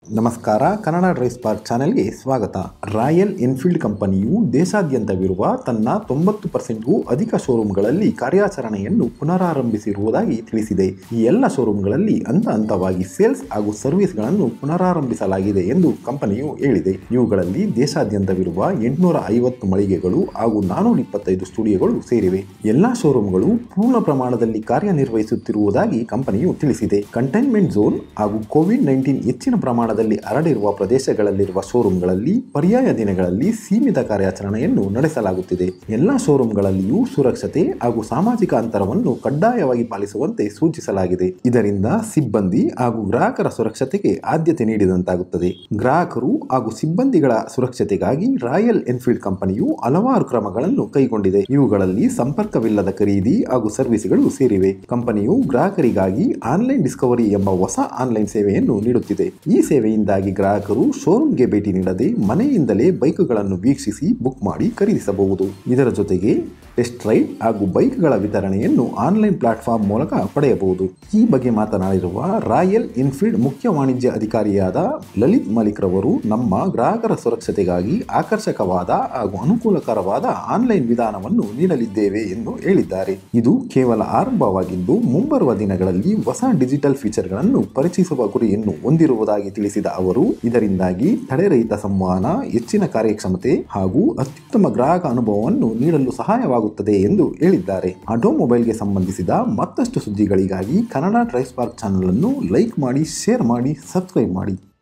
ನಮಸ್ಕಾರ Kannada drive spark ಚಾನೆಲ್ಗೆ ಸ್ವಾಗತ ರಾಯಲ್ ಎನ್ಫೀಲ್ಡ್ ಕಂಪನಿಯು ದೇಶಾದ್ಯಂತವಿರುವ ತನ್ನ ತೊಂಬತ್ತು ಪರ್ಸೆಂಟ್ಗೂ ಅಧಿಕ ಶೋರೂಮ್ಗಳಲ್ಲಿ ಕಾರ್ಯಾಚರಣೆಯನ್ನು ಪುನರಾರಂಭಿಸಿರುವುದಾಗಿ ತಿಳಿಸಿದೆ ಈ ಎಲ್ಲ ಶೋರೂಮ್ಗಳಲ್ಲಿ ಹಂತ ಹಂತವಾಗಿ ಸೇಲ್ಸ್ ಹಾಗೂ ಸರ್ವಿಸ್ಗಳನ್ನು ಪುನರಾರಂಭಿಸಲಾಗಿದೆ ಎಂದು ಕಂಪನಿಯು ಹೇಳಿದೆ ಇವುಗಳಲ್ಲಿ ದೇಶಾದ್ಯಂತವಿರುವ ಎಂಟುನೂರ ಐವತ್ತು ಮಳಿಗೆಗಳು ಹಾಗೂ ನಾನೂರ ಇಪ್ಪತ್ತೈದು ಸ್ಟುಡಿಯೋಗಳು ಸೇರಿವೆ ಎಲ್ಲಾ ಶೋರೂಮ್ಗಳು ಪೂರ್ಣ ಪ್ರಮಾಣದಲ್ಲಿ ಕಾರ್ಯನಿರ್ವಹಿಸುತ್ತಿರುವುದಾಗಿ ಕಂಪನಿಯು ತಿಳಿಸಿದೆ ಕಂಟೈನ್ಮೆಂಟ್ ಝೋನ್ ಹಾಗೂ ಕೋವಿಡ್ ನೈನ್ಟೀನ್ ಹೆಚ್ಚಿನ ಪ್ರಮಾಣದಲ್ಲಿ ಹರಡಿರುವ ಪ್ರದೇಶಗಳಲ್ಲಿರುವ ಶೋರೂಮ್ಗಳಲ್ಲಿ ಪರ್ಯಾಯ ದಿನಗಳಲ್ಲಿ ಸೀಮಿತ ಕಾರ್ಯಾಚರಣೆಯನ್ನು ನಡೆಸಲಾಗುತ್ತಿದೆ ಎಲ್ಲಾ ಶೋರೂಮ್ಗಳಲ್ಲಿಯೂ ಸುರಕ್ಷತೆ ಹಾಗೂ ಸಾಮಾಜಿಕ ಅಂತರವನ್ನು ಕಡ್ಡಾಯವಾಗಿ ಪಾಲಿಸುವಂತೆ ಸೂಚಿಸಲಾಗಿದೆ ಇದರಿಂದ ಸಿಬ್ಬಂದಿ ಹಾಗೂ ಗ್ರಾಹಕರ ಸುರಕ್ಷತೆಗೆ ಆದ್ಯತೆ ನೀಡಿದಂತಾಗುತ್ತದೆ ಗ್ರಾಹಕರು ಹಾಗೂ ಸಿಬ್ಬಂದಿಗಳ ಸುರಕ್ಷತೆಗಾಗಿ ರಾಯಲ್ ಎನ್ಫೀಲ್ಡ್ ಕಂಪನಿಯು ಹಲವಾರು ಕ್ರಮಗಳನ್ನು ಕೈಗೊಂಡಿದೆ ಇವುಗಳಲ್ಲಿ ಸಂಪರ್ಕವಿಲ್ಲದ ಖರೀದಿ ಹಾಗೂ ಸರ್ವಿಸ್ಗಳು ಸೇರಿವೆ ಕಂಪನಿಯು ಗ್ರಾಹಕರಿಗಾಗಿ ಆನ್ಲೈನ್ ಡಿಸ್ಕವರಿ ಎಂಬ ಹೊಸ ಆನ್ಲೈನ್ ಸೇವೆಯನ್ನು ನೀಡುತ್ತಿದೆ ಈ ಸೇವೆಯಿಂದಾಗಿ ಗ್ರಾಹಕರು ಶೋರೂಮ್ಗೆ ಭೇಟಿ ನೀಡದೆ ಮನೆಯಿಂದಲೇ ಬೈಕ್ಗಳನ್ನು ವೀಕ್ಷಿಸಿ ಬುಕ್ ಮಾಡಿ ಖರೀದಿಸಬಹುದು ಇದರ ಜೊತೆಗೆ ಟೆಸ್ಟ್ ರೈಡ್ ಹಾಗೂ ಬೈಕ್ಗಳ ವಿತರಣೆಯನ್ನು ಆನ್ಲೈನ್ ಪ್ಲಾಟ್ಫಾರ್ಮ್ ಮೂಲಕ ಪಡೆಯಬಹುದು ಈ ಬಗ್ಗೆ ಮಾತನಾಡಿರುವ ರಾಯಲ್ ಎನ್ಫೀಲ್ಡ್ ಮುಖ್ಯ ವಾಣಿಜ್ಯ ಅಧಿಕಾರಿಯಾದ ಲಲಿತ್ ಮಲಿಕ್ ರವರು ನಮ್ಮ ಗ್ರಾಹಕರ ಸುರಕ್ಷತೆಗಾಗಿ ಆಕರ್ಷಕವಾದ ಹಾಗೂ ಅನುಕೂಲಕರವಾದ ಆನ್ಲೈನ್ ವಿಧಾನವನ್ನು ನೀಡಲಿದ್ದೇವೆ ಎಂದು ಹೇಳಿದ್ದಾರೆ ಇದು ಕೇವಲ ಆರಂಭವಾಗಿದ್ದು ಮುಂಬರುವ ದಿನಗಳಲ್ಲಿ ಹೊಸ ಡಿಜಿಟಲ್ ಫೀಚರ್ಗಳನ್ನು ಪರಿಚಯಿಸುವ ಗುರಿಯನ್ನು ಹೊಂದಿರುವುದಾಗಿ ತಿಳಿಸಿದ ಅವರು ಇದರಿಂದಾಗಿ ತಡೆರಹಿತ ಸಂವಹನ ಹೆಚ್ಚಿನ ಕಾರ್ಯಕ್ಷಮತೆ ಹಾಗೂ ಅತ್ಯುತ್ತಮ ಗ್ರಾಹಕ ಅನುಭವವನ್ನು ನೀಡಲು ಸಹಾಯವಾಗುತ್ತದೆ ಎಂದು ಹೇಳಿದ್ದಾರೆ ಆಟೋಮೊಬೈಲ್ಗೆ ಸಂಬಂಧಿಸಿದ ಮತ್ತಷ್ಟು ಸುದ್ದಿಗಳಿಗಾಗಿ ಕನ್ನಡ ಡ್ರೈವ್ ಸ್ಪಾರ್ಕ್ ಚಾನಲ್ ಅನ್ನು ಲೈಕ್ ಮಾಡಿ ಶೇರ್ ಮಾಡಿ ಸಬ್ಸ್ಕ್ರೈಬ್ ಮಾಡಿ